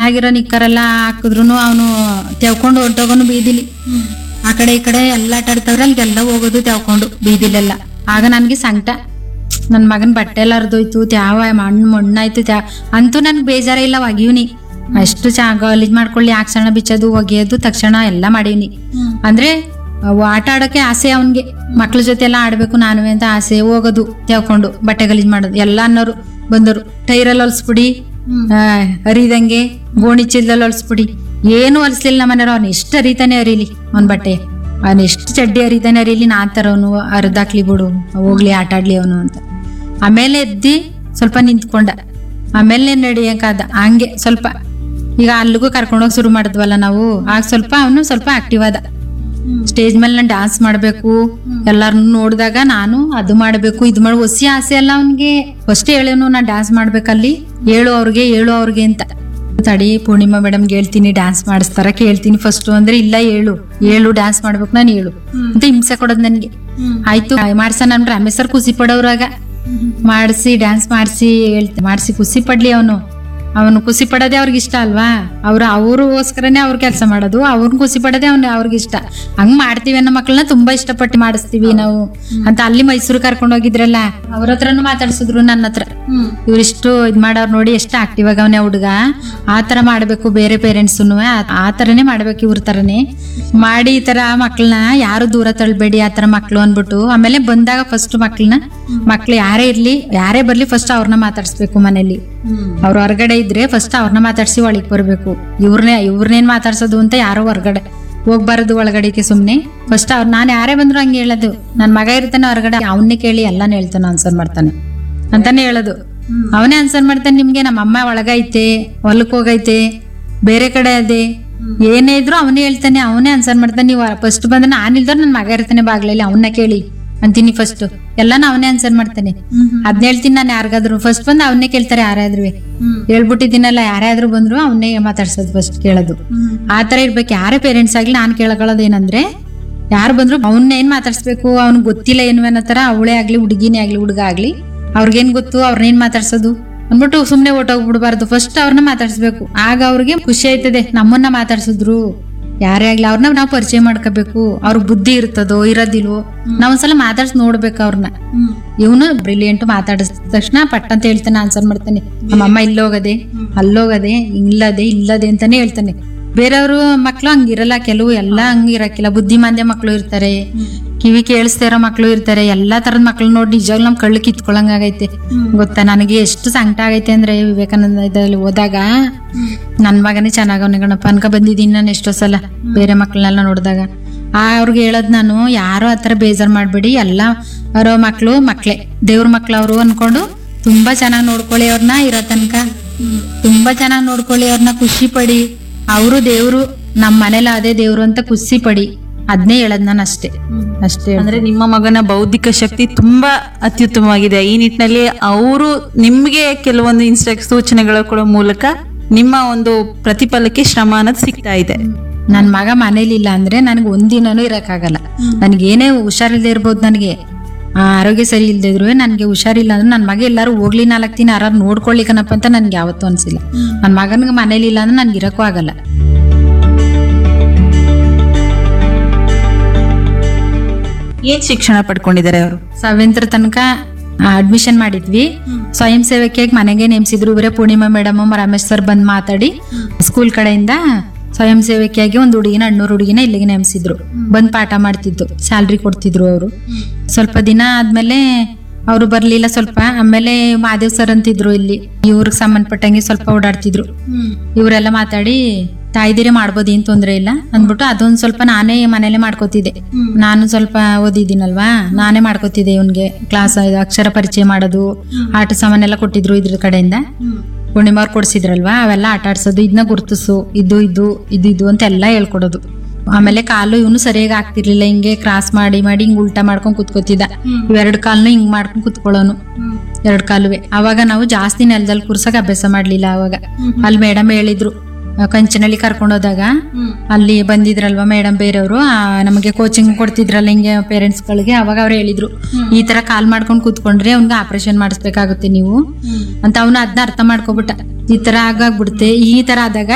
ಚೆನ್ನಾಗಿರೋ ನಿಕ್ಕರೆಲ್ಲ ಹಾಕಿದ್ರು ಅವನು ತೆವ್ಕೊಂಡು ಹೊಂಟೋಗೋನು ಬೀದಿಲಿ ಆ ಕಡೆ ಈ ಕಡೆ ಎಲ್ಲ ಆಟ ಆಡ್ತಾವ್ರೆ ಅಲ್ಲಿಗೆಲ್ಲ ಹೋಗೋದು ತೆವ್ಕೊಂಡು ಬೀದಿಲೆಲ್ಲ ಆಗ ನನ್ಗೆ ಸಂಕಟ ನನ್ನ ಮಗನ ಬಟ್ಟೆ ಎಲ್ಲ ಹರಿದೋಯ್ತು ತ್ಯಾವ ಮಣ್ಣು ಮಣ್ಣಾಯ್ತು ತ್ಯಾ ಅಂತೂ ನನ್ಗೆ ಬೇಜಾರೇ ಇಲ್ಲ ಒಗಿವ್ನಿ ಅಷ್ಟು ಚಾ ಗಲೀಜ್ ಮಾಡ್ಕೊಳ್ಳಿ ಯಾಕೆ ಸಣ್ಣ ಬಿಚ್ಚೋದು ಒಗೆಯೋದು ತಕ್ಷಣ ಎಲ್ಲ ಮಾಡೀವ್ನಿ ಅಂದ್ರೆ ಅವು ಆಟ ಆಡೋಕೆ ಆಸೆ ಅವನ್ಗೆ ಮಕ್ಳ ಜೊತೆ ಎಲ್ಲ ಆಡ್ಬೇಕು ನಾನು ಅಂತ ಆಸೆ ಹೋಗೋದು ತೆವ್ಕೊಂಡು ಬಟ್ಟೆ ಗಲೀಜ್ ಮಾಡೋದು ಎಲ್ಲ ಅನ್ನೋರು ಬಂದರು ಟೈರಲ್ಲಿ ಹೊಲ್ಸ್ಬಿಡಿ ಆ, ಹರಿದಂಗೆ ಗೋಣಿ ಚೀಲದಲ್ಲಿ ಹೊಲ್ಸ್ಬಿಡಿ ಏನು ಹೊಲ್ಸ್ಲಿಲ್ಲ ನಮ್ಮನೆಯವ್ರು ಅವ್ನು ಎಷ್ಟು ಹರಿತಾನೆ ಹರಿಲಿ ಅವ್ನ ಬಟ್ಟೆ ಅವ್ನು ಎಷ್ಟು ಚಡ್ಡಿ ಹರಿತಾನೆ ಹರಿಲಿ ನಾ ತರವನು ಹರಿದಾಕ್ಲಿ ಬಿಡು ಹೋಗ್ಲಿ ಆಟ ಆಡ್ಲಿ ಅವನು ಅಂತ ಆಮೇಲೆ ಎದ್ದಿ ಸ್ವಲ್ಪ ನಿಂತ್ಕೊಂಡ ಆಮೇಲೆ ನಡಿಯಕಾದ ಹಂಗೆ ಸ್ವಲ್ಪ ಈಗ ಅಲ್ಲಿಗೂ ಕರ್ಕೊಂಡೋಗಿ ಶುರು ಮಾಡಿದ್ವಲ್ಲ ನಾವು ಆಗ ಸ್ವಲ್ಪ ಅವನು ಸ್ವಲ್ಪ ಆಕ್ಟಿವ್ ಆದ ಸ್ಟೇಜ್ ಮೇಲೆ ನಾನು ಡ್ಯಾನ್ಸ್ ಮಾಡಬೇಕು ಎಲ್ಲಾರನ್ನು ನೋಡಿದಾಗ ನಾನು ಅದು ಮಾಡಬೇಕು ಇದು ಮಾಡಿ ಹೊಸಿ ಆಸೆ ಅಲ್ಲ ಅವನಿಗೆ ಫಸ್ಟ್ ಹೇಳೇನು ನಾನು ಡ್ಯಾನ್ಸ್ ಮಾಡ್ಬೇಕಲ್ಲಿ ಹೇಳು ಅವ್ರಿಗೆ ಹೇಳು ಅವ್ರಿಗೆ ಅಂತ ತಡಿ ಪೂರ್ಣಿಮಾ ಮೇಡಮ್ಗೆ ಹೇಳ್ತೀನಿ ಡ್ಯಾನ್ಸ್ ಮಾಡಿಸ್ತಾರ ಕೇಳ್ತೀನಿ ಫಸ್ಟ್ ಅಂದ್ರೆ ಇಲ್ಲ ಹೇಳು ಹೇಳು ಡ್ಯಾನ್ಸ್ ಮಾಡ್ಬೇಕು ನಾನು ಹೇಳು ಅಂತ ಹಿಂಸೆ ಕೊಡೋದು ನನಗೆ ಆಯ್ತು ಮಾಡ್ಸೋಣ ಅಂದ್ರೆ ರಮೇಶ್ ಸರ್ ಖುಷಿ ಪಡೋರಾಗ ಮಾಡಿಸಿ ಡ್ಯಾನ್ಸ್ ಮಾಡಿಸಿ ಹೇಳ್ತೆ ಮಾಡಿಸಿ ಖುಷಿ ಪಡ್ಲಿ ಅವನು ಅವನು ಖುಷಿ ಪಡೋದೇ ಅವ್ರಿಗೆ ಇಷ್ಟ ಅಲ್ವಾ ಅವ್ರು ಅವ್ರಿಗೋಸ್ಕರನೇ ಅವ್ರ ಕೆಲಸ ಮಾಡೋದು ಅವ್ರನ್ನ ಖುಷಿ ಪಡೋದೇ ಅವ್ನ ಅವ್ರಿಗೆ ಇಷ್ಟ ಹಂಗ್ ಮಾಡ್ತೀವಿ ಅನ್ನೋ ಮಕ್ಕಳನ್ನ ತುಂಬಾ ಇಷ್ಟಪಟ್ಟು ಮಾಡಿಸ್ತೀವಿ ನಾವು ಅಂತ ಅಲ್ಲಿ ಮೈಸೂರು ಕರ್ಕೊಂಡು ಹೋಗಿದ್ರಲ್ಲ ಅವ್ರ ಹತ್ರನು ಮಾತಾಡ್ಸಿದ್ರು ನನ್ನ ಹತ್ರ ಇವ್ರಿಷ್ಟು ಇದ್ ಮಾಡೋರ್ ನೋಡಿ ಎಷ್ಟು ಆಕ್ಟಿವ್ ಆಗವನೆ ಹುಡುಗ ಆ ತರ ಮಾಡ್ಬೇಕು ಬೇರೆ ಪೇರೆಂಟ್ಸ್ ಆ ತರನೇ ಮಾಡ್ಬೇಕು ಇವ್ರ ತರನೇ ಮಾಡಿ ಈ ತರ ಮಕ್ಕಳನ್ನ ಯಾರು ದೂರ ತಳ್ಬೇಡಿ ಆ ತರ ಮಕ್ಳು ಅನ್ಬಿಟ್ಟು ಆಮೇಲೆ ಬಂದಾಗ ಫಸ್ಟ್ ಮಕ್ಳನ್ನ ಮಕ್ಳು ಯಾರೇ ಇರ್ಲಿ ಯಾರೇ ಬರ್ಲಿ ಫಸ್ಟ್ ಅವ್ರನ್ನ ಮಾತಾಡ್ಸ್ಬೇಕು ಮನೇಲಿ ಅವ್ರ ಹೊರಗಡೆ ಇದ್ರೆ ಫಸ್ಟ್ ಅವ್ರನ್ನ ಮಾತಾಡ್ಸಿ ಒಳಗೆ ಬರ್ಬೇಕು ಇವ್ರನ್ನೇ ಇವ್ರನ್ನೇನ್ ಮಾತಾಡ್ಸೋದು ಅಂತ ಯಾರೋ ಹೊರಗಡೆ ಹೋಗ್ಬಾರದು ಒಳಗಡೆಗೆ ಸುಮ್ನೆ ಫಸ್ಟ್ ಅವ್ರು ನಾನು ಯಾರೇ ಬಂದ್ರು ಹಂಗೆ ಹೇಳೋದು ನನ್ ಮಗ ಇರ್ತಾನೆ ಹೊರಗಡೆ ಅವನ್ನೇ ಕೇಳಿ ಎಲ್ಲಾನು ಹೇಳ್ತಾನೆ ಆನ್ಸರ್ ಮಾಡ್ತಾನೆ ಅಂತಾನೆ ಹೇಳೋದು ಅವನೇ ಆನ್ಸರ್ ಮಾಡ್ತಾನೆ ನಿಮ್ಗೆ ನಮ್ಮ ಅಮ್ಮ ಒಳಗೈತೆ ಹೊಲಕ್ ಹೋಗೈತೆ ಬೇರೆ ಕಡೆ ಅದೇ ಏನೇ ಇದ್ರು ಅವನೇ ಹೇಳ್ತಾನೆ ಅವನೇ ಆನ್ಸರ್ ಮಾಡ್ತಾನೆ ನೀವು ಫಸ್ಟ್ ಬಂದ್ರೆ ನಾನು ಇಲ್ದವ್ರು ನನ್ನ ಮಗ ಇರ್ತಾನೆ ಬಾಗ್ಲಲ್ಲಿ ಅವನ್ನ ಕೇಳಿ ಅಂತೀನಿ ಫಸ್ಟ್ ಎಲ್ಲಾನು ಅವನೇ ಆನ್ಸರ್ ಮಾಡ್ತಾನೆ ಅದ್ನ ಹೇಳ್ತೀನಿ ನಾನು ಯಾರಿಗಾದ್ರು ಫಸ್ಟ್ ಬಂದು ಅವನ್ನೇ ಕೇಳ್ತಾರೆ ಯಾರಾದ್ರೂ ಹೇಳ್ಬಿಟ್ಟಿದ್ದೀನಲ್ಲ ಯಾರಾದ್ರೂ ಬಂದ್ರು ಅವನ್ನೇ ಮಾತಾಡ್ಸೋದು ಫಸ್ಟ್ ಕೇಳೋದು ಆ ತರ ಇರ್ಬೇಕು ಯಾರೇ ಪೇರೆಂಟ್ಸ್ ಆಗ್ಲಿ ನಾನು ಕೇಳ್ಕೊಳ್ಳೋದು ಏನಂದ್ರೆ ಯಾರು ಬಂದ್ರು ಅವನ್ನ ಏನ್ ಮಾತಾಡ್ಸ್ಬೇಕು ಅವ್ನಿಗೆ ಗೊತ್ತಿಲ್ಲ ಏನು ಅನ್ನೋ ತರ ಅವಳೇ ಆಗ್ಲಿ ಹುಡುಗಿನೇ ಆಗ್ಲಿ ಹುಡುಗ ಆಗ್ಲಿ ಅವ್ರಿಗೇನ್ ಗೊತ್ತು ಅವ್ರನ್ನೇನ್ ಮಾತಾಡ್ಸೋದು ಅಂದ್ಬಿಟ್ಟು ಸುಮ್ನೆ ಓಟೋಗ್ಬಿಡ್ಬಾರ್ದು ಫಸ್ಟ್ ಅವ್ರನ್ನ ಮಾತಾಡ್ಸ್ಬೇಕು ಆಗ ಅವ್ರಿಗೆ ಖುಷಿ ಆಯ್ತದೆ ನಮ್ಮನ್ನ ಮಾತಾಡ್ಸಿದ್ರು ಯಾರೇ ಆಗ್ಲಿ ಅವ್ರನ್ನ ನಾವು ಪರಿಚಯ ಮಾಡ್ಕೋಬೇಕು ಅವ್ರಿಗೆ ಬುದ್ಧಿ ಇರ್ತದೋ ಇರೋದಿಲ್ವೋ ನಾವ್ ಒಂದ್ಸಲ ಮಾತಾಡ್ಸಿ ನೋಡ್ಬೇಕು ಅವ್ರನ್ನ ಇವನು ಬ್ರಿಲಿಯಂಟ್ ಮಾತಾಡಿದ ತಕ್ಷಣ ಪಟ್ ಅಂತ ಹೇಳ್ತಾನೆ ಆನ್ಸರ್ ಮಾಡ್ತಾನೆ ನಮ್ಮಮ್ಮ ಇಲ್ಲೋಗದೆ ಅಲ್ಲೋಗದೆ ಇಲ್ಲದೆ ಇಲ್ಲದೆ ಅಂತಾನೆ ಹೇಳ್ತಾನೆ ಬೇರೆಯವರು ಮಕ್ಳು ಹಂಗಿರಲ್ಲ ಕೆಲವು ಎಲ್ಲ ಹಂಗಿರಕ್ಕಿಲ್ಲ ಬುದ್ಧಿಮಾಂದ್ಯ ಮಕ್ಳು ಇರ್ತಾರೆ ಕಿವಿ ಕೇಳಿಸ್ತಾ ಇರೋ ಮಕ್ಳು ಇರ್ತಾರೆ ಎಲ್ಲಾ ತರದ ಮಕ್ಳು ನೋಡಿ ನಿಜವಾಗ್ಲೂ ನಮ್ ಕಳ್ಳು ಕಿತ್ಕೊಳಂಗಾಗೈತೆ ಗೊತ್ತಾ ನನಗೆ ಎಷ್ಟು ಸಂಕಟ ಆಗೈತೆ ಅಂದ್ರೆ ವಿವೇಕಾನಂದ ಇದ್ರಲ್ಲಿ ಹೋದಾಗ ನನ್ ಮಗನೇ ಚೆನ್ನಾಗವನೆ ಗಣಪ ಅನ್ಕ ಬಂದಿದ್ದೀನಿ ನಾನು ಎಷ್ಟೋ ಸಲ ಬೇರೆ ಮಕ್ಳನ್ನೆಲ್ಲ ನೋಡಿದಾಗ ಆ ಅವ್ರಿಗೆ ಹೇಳೋದ್ ನಾನು ಯಾರು ಆತರ ಬೇಜಾರ್ ಮಾಡ್ಬೇಡಿ ಎಲ್ಲ ಅವರ ಮಕ್ಳು ಮಕ್ಳೇ ದೇವ್ರ ಮಕ್ಳು ಅವರು ಅನ್ಕೊಂಡು ತುಂಬಾ ಚೆನ್ನಾಗಿ ನೋಡ್ಕೊಳ್ಳಿ ಅವ್ರನ್ನ ಇರೋ ತನಕ ತುಂಬಾ ಚೆನ್ನಾಗಿ ನೋಡ್ಕೊಳ್ಳಿ ಅವ್ರನ್ನ ಖುಷಿ ಪಡಿ ಅವರು ದೇವ್ರು ನಮ್ಮ ಮನೇಲಿ ಅದೇ ದೇವ್ರು ಅಂತ ಖುಷಿ ಪಡಿ ಅದ್ನೇ ಹೇಳದ್ ನಾನು ಅಷ್ಟೇ ಅಷ್ಟೇ ಅಂದ್ರೆ ನಿಮ್ಮ ಮಗನ ಬೌದ್ಧಿಕ ಶಕ್ತಿ ತುಂಬಾ ಅತ್ಯುತ್ತಮವಾಗಿದೆ ಈ ನಿಟ್ಟಿನಲ್ಲಿ ಅವರು ನಿಮ್ಗೆ ಕೆಲವೊಂದು ಇನ್ಸ್ಟ್ರಕ್ ಸೂಚನೆಗಳ ಕೊಡೋ ಮೂಲಕ ನಿಮ್ಮ ಒಂದು ಪ್ರತಿಫಲಕ್ಕೆ ಶ್ರಮ ಅನ್ನೋದು ಸಿಗ್ತಾ ಇದೆ ನನ್ ಮಗ ಮನೇಲಿ ಇಲ್ಲ ಅಂದ್ರೆ ನನಗೆ ಒಂದಿನನೂ ಇರಕ್ಕಾಗಲ್ಲ ನನಗೆ ಏನೇ ಹುಷಾರಿಲ್ಲದೆ ಇರ್ಬೋದು ನನಗೆ ಆರೋಗ್ಯ ಸರಿ ಇಲ್ದೇ ಇದ್ರು ನನಗೆ ಹುಷಾರಿಲ್ಲ ಅಂದ್ರೆ ನನ್ನ ಮಗ ಎಲ್ಲಾರು ಹೋಗ್ಲಿ ನಾಲ್ಕು ದಿನ ಯಾರು ನೋಡ್ಕೊಳ್ಳಿ ಕಣಪ್ಪ ಅಂತ ನನ್ಗೆ ಯಾವತ್ತೂ ಅನ್ಸಿಲ್ಲ ನನ್ನ ಮಗನಿಗೆ ಮನೇಲಿ ಇಲ್ಲ ಅಂದ್ರೆ ನನ್ಗೆ ಇರಕ್ಕೂ ಆಗಲ್ಲ ಏನ್ ಶಿಕ್ಷಣ ಪಡ್ಕೊಂಡಿದ್ದಾರೆ ಅವರು ಸೆವೆಂತ್ರ ತನಕ ಅಡ್ಮಿಷನ್ ಮಾಡಿದ್ವಿ ಸ್ವಯಂ ಸೇವಕಿಯಾಗಿ ಮನೆಗೆ ನೇಮಿಸಿದ್ರು ಇವರೇ ಪೂರ್ಣಿಮಾ ಮೇಡಮ್ ರಮೇಶ್ ಸರ್ ಬಂದ್ ಮಾತಾಡಿ ಸ್ಕೂಲ್ ಕಡೆಯಿಂದ ಸ್ವಯಂ ಸೇವಕಿಯಾಗಿ ಒಂದು ಹುಡುಗಿನ ಹಣ್ಣೂರು ಹುಡುಗಿನ ಇಲ್ಲಿಗೆ ನೇಮಿಸಿದ್ರು ಬಂದ್ ಪಾಠ ಮಾಡ್ತಿದ್ದು ಸ್ಯಾಲ್ರಿ ಕೊಡ್ತಿದ್ರು ಅವರು ಸ್ವಲ್ಪ ದಿನ ಆದ್ಮೇಲೆ ಅವರು ಬರ್ಲಿಲ್ಲ ಸ್ವಲ್ಪ ಆಮೇಲೆ ಮಾದೇವ್ ಸರ್ ಅಂತಿದ್ರು ಇಲ್ಲಿ ಇವ್ರಿಗೆ ಸಂಬಂಧಪಟ್ಟಂಗೆ ಸ್ವಲ್ಪ ಓಡಾಡ್ತಿದ್ರು ಇವರೆಲ್ಲ ಮಾತಾಡಿ ತಾಯ್ದಿರೇ ಮಾಡ್ಬೋದು ಏನ್ ತೊಂದ್ರೆ ಇಲ್ಲ ಅಂದ್ಬಿಟ್ಟು ಅದೊಂದ್ ಸ್ವಲ್ಪ ನಾನೇ ಮನೇಲೆ ಮಾಡ್ಕೋತಿದ್ದೆ ನಾನು ಸ್ವಲ್ಪ ಓದಿದ್ದೀನಲ್ವಾ ನಾನೇ ಮಾಡ್ಕೋತಿದ್ದೆ ಇವನ್ಗೆ ಕ್ಲಾಸ್ ಅಕ್ಷರ ಪರಿಚಯ ಮಾಡೋದು ಆಟ ಸಾಮಾನೆಲ್ಲ ಕೊಟ್ಟಿದ್ರು ಇದ್ರ ಕಡೆಯಿಂದ ಪೂರ್ಣಿಮಾ ಅವ್ರು ಕೊಡ್ಸಿದ್ರಲ್ವಾ ಅವೆಲ್ಲ ಆಟ ಆಡ್ಸೋದು ಇದನ್ನ ಗುರ್ತಿಸು ಇದು ಇದು ಇದು ಇದು ಅಂತ ಎಲ್ಲ ಹೇಳ್ಕೊಡೋದು ಆಮೇಲೆ ಕಾಲು ಇವನು ಸರಿಯಾಗಿ ಆಗ್ತಿರ್ಲಿಲ್ಲ ಹಿಂಗೆ ಕ್ರಾಸ್ ಮಾಡಿ ಮಾಡಿ ಹಿಂಗ್ ಉಲ್ಟಾ ಮಾಡ್ಕೊಂಡ್ ಕುತ್ಕೋತಿದ್ದ ಇವೆರಡು ಕಾಲ್ನು ಹಿಂಗ್ ಮಾಡ್ಕೊಂಡ್ ಕುತ್ಕೊಳ್ಳೋನು ಎರಡ್ ಕಾಲುವೆ ಅವಾಗ ನಾವು ಜಾಸ್ತಿ ನೆಲದಲ್ಲಿ ಕೂರ್ಸಕ್ ಅಭ್ಯಾಸ ಮಾಡ್ಲಿಲ್ಲ ಅವಾಗ ಅಲ್ಲಿ ಮೇಡಮ್ ಹೇಳಿದ್ರು ಆ, ಕಂಚನಳ್ಳಿ ಕರ್ಕೊಂಡೋದಾಗ ಅಲ್ಲಿ ಬಂದಿದ್ರಲ್ವಾ ಮೇಡಮ್ ಬೇರೆಯವರು ನಮಗೆ ಕೋಚಿಂಗ್ ಕೊಡ್ತಿದ್ರಲ್ಲ ಹಿಂಗೆ ಪೇರೆಂಟ್ಸ್ ಗಳಿಗೆ ಅವಾಗ ಅವ್ರು ಹೇಳಿದ್ರು ಈ ತರ ಕಾಲ್ ಮಾಡ್ಕೊಂಡ್ ಕೂತ್ಕೊಂಡ್ರೆ ಅವ್ನಿಗೆ ಆಪರೇಷನ್ ಮಾಡಿಸ್ಬೇಕಾಗುತ್ತೆ ನೀವು ಅಂತ ಅವನು ಅದನ್ನ ಅರ್ಥ ಮಾಡ್ಕೊಬಿಟ್ಟ ಈ ತರ ಆಗಾಗ್ಬಿಡುತ್ತೆ ಈ ತರ ಆದಾಗ